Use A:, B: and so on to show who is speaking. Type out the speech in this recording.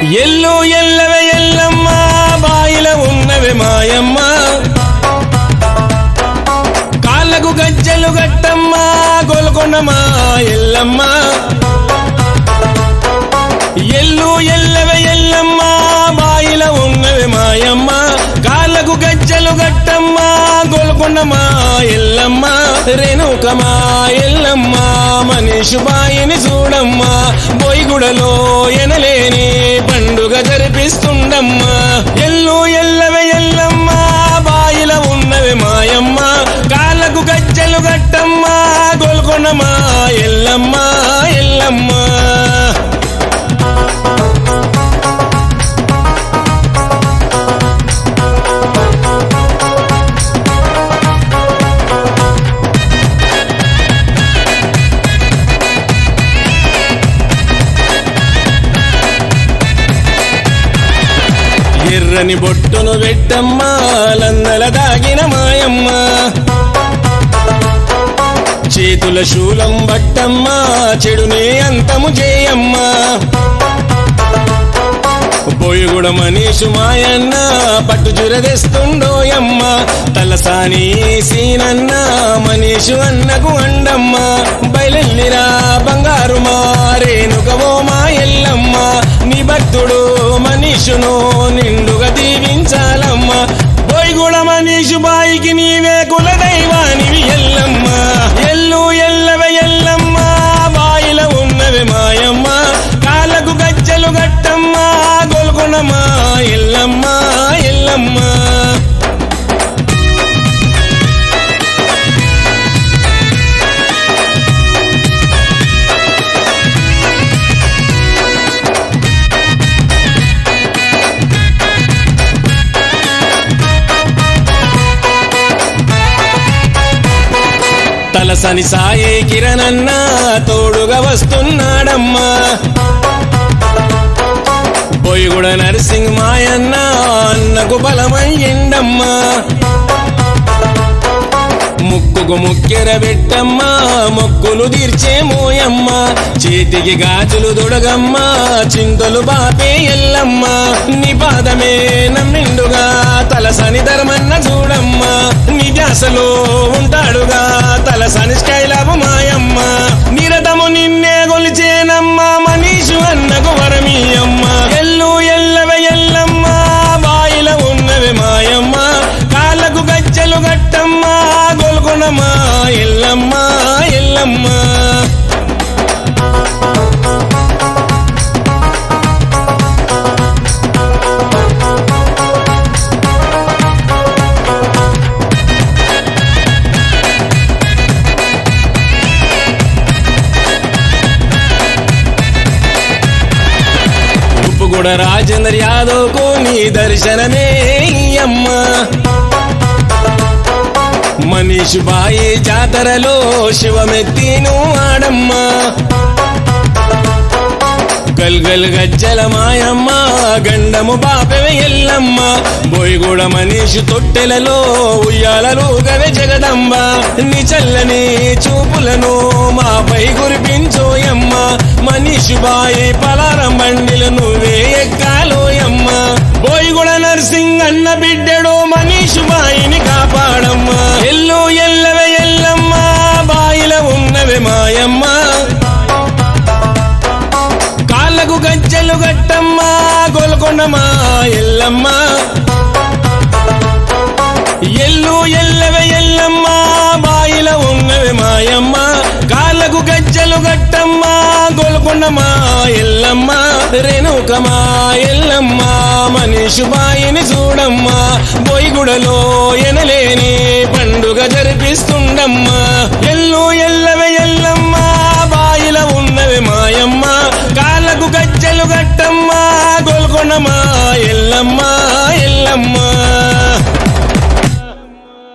A: ఎల్లు ఎల్లవే ఎల్లమ్మ బాయిల ఉన్నవే మాయమ్మ కాళ్ళకు గజ్జలు గట్టమ్మ గోల్కొండమా ఎల్లమ్మ ఎల్లు ఎల్లవే ఎల్లమ్మ బాయిల ఉన్నవే మాయమ్మ కాళ్ళకు గజ్జలు గట్టమ్మ గోల్కొండమా ఎల్లమ్మ రేణుకమా ఎల్లమ్మ మనిషి బాయిని చూడమ్మా బోయిగుడలో ఎనలేని పండుగ జరిపిస్తుండమ్మా ఎల్లు ఎల్లవే ఎల్లమ్మ బాయిల ఉన్నవే మాయమ్మ కాళ్ళకు గజ్జలు గట్టమ్మా గోల్కొండమా ఎల్లమ్మ ఎల్లమ్మ ఎర్రని బొట్టును పెట్టమ్మా లందల దాగిన మాయమ్మ చేతుల శూలం బట్టమ్మా చెడునే అంతము చేయమ్మా పోయిగుడ మనీషు మాయన్న పట్టు జురదెస్తుండోయమ్మ తలసాని సీనన్న మనీషు అన్నకు అండమ్మ బయలెల్లిరా బంగారు మారేనుకవో మా ఎల్లమ్మ నీ భక్తుడు మనీషును నిండుగా దీవించాలమ్మ పోయిగుడ మనీషు బాయికి నీవే కుల దైవానివి ఎల్లమ్మ ఎల్లు ఎల్లవే ఎల్లమ్మ బాయిల ఉన్నవే మాయమ్మ కాళ్ళకు గజ్జలు గట్టమ్మ గోల్కొండమ్మా ఎల్లమ్మ ఎల్లమ్మ తలసని సాయి కిరణన్న తోడుగా వస్తున్నాడమ్మా పోయిగుడ నరసింగ్ మాయన్న అన్నకు బలమయ్యిండమ్మా ముక్కుకు ముక్కెర పెట్టమ్మా మొక్కులు తీర్చే మోయమ్మ చేతికి గాజులు దొడగమ్మా చింతలు బాపే ఎల్లమ్మ నీ పాదమే నమ్మిండుగా తలసని ధర్మన్న చూడమ్మా నీ ధ్యాసలో ఉంటాడుగా తలసని స్కైలాబు మాయమ్మ నిరతము నిన్నే గొలిచేనమ్మ మనీషు అన్నకు వరమీయమ్మ ఎల్లు ఎల్లవే ఎల్లమ్మ బాయిల ఉన్నవే మాయమ్మ కాళ్ళకు గజ్జలు గట్టమ్మ గోల్కొండమ్మా ఎల్లమ్మ ఎల్లమ్మ ఉప్పుగూడ రాజేంద్ర యాదవ్ కు నీ దర్శనమే అమ్మ మనీష్ బాయి జాతరలో శివమెత్తిను ఆడమ్మా గల్గల్ గజ్జల మాయమ్మ గండము బాపెవ ఎల్లమ్మ బోయిగూడ మనీషు తొట్టెలలో ఉయ్యాలలు గవె జగదంబ నీ చల్లని చూపులను మాపై కురిపించోయమ్మ మనీషు బాయి పలారం బండిలు నువ్వే ఎక్కాలోయమ్మ బోయిగూడ నర్సింగ్ అన్న బిడ్డడు మనీషు బాయిని కాపాడమ్మ ఎల్లు ఎల్లవే ఎల్లమ్మ బాయిల ఉన్నవే మాయమ్మ కాళ్ళకు గజ్జలు గట్టమ్మా గోల్కొండమా ఎల్లమ్మ ఎల్లు ఎల్లవే ఎల్లమ్మ బాయిల ఉన్నవే మాయమ్మ కాళ్ళకు గజ్జలు గట్టమ్మా గోల్కొండమా ఎల్లమ్మ రేణుకమా ఎల్లమ్మ మనీషు బాయిని చూడమ్మా బోయిగుడలో ఎనలేని పండుగ జరిపిస్తుండమ్మా ఎల్లు ఎల్లవే ఎల్లమ్మ బాయిల ఉన్నవే మాయమ్మ కాళ్ళకు గజ్జలు గట్టమ్మా గోల్కొండమా ఎల్లమ్మ ఎల్లమ్మ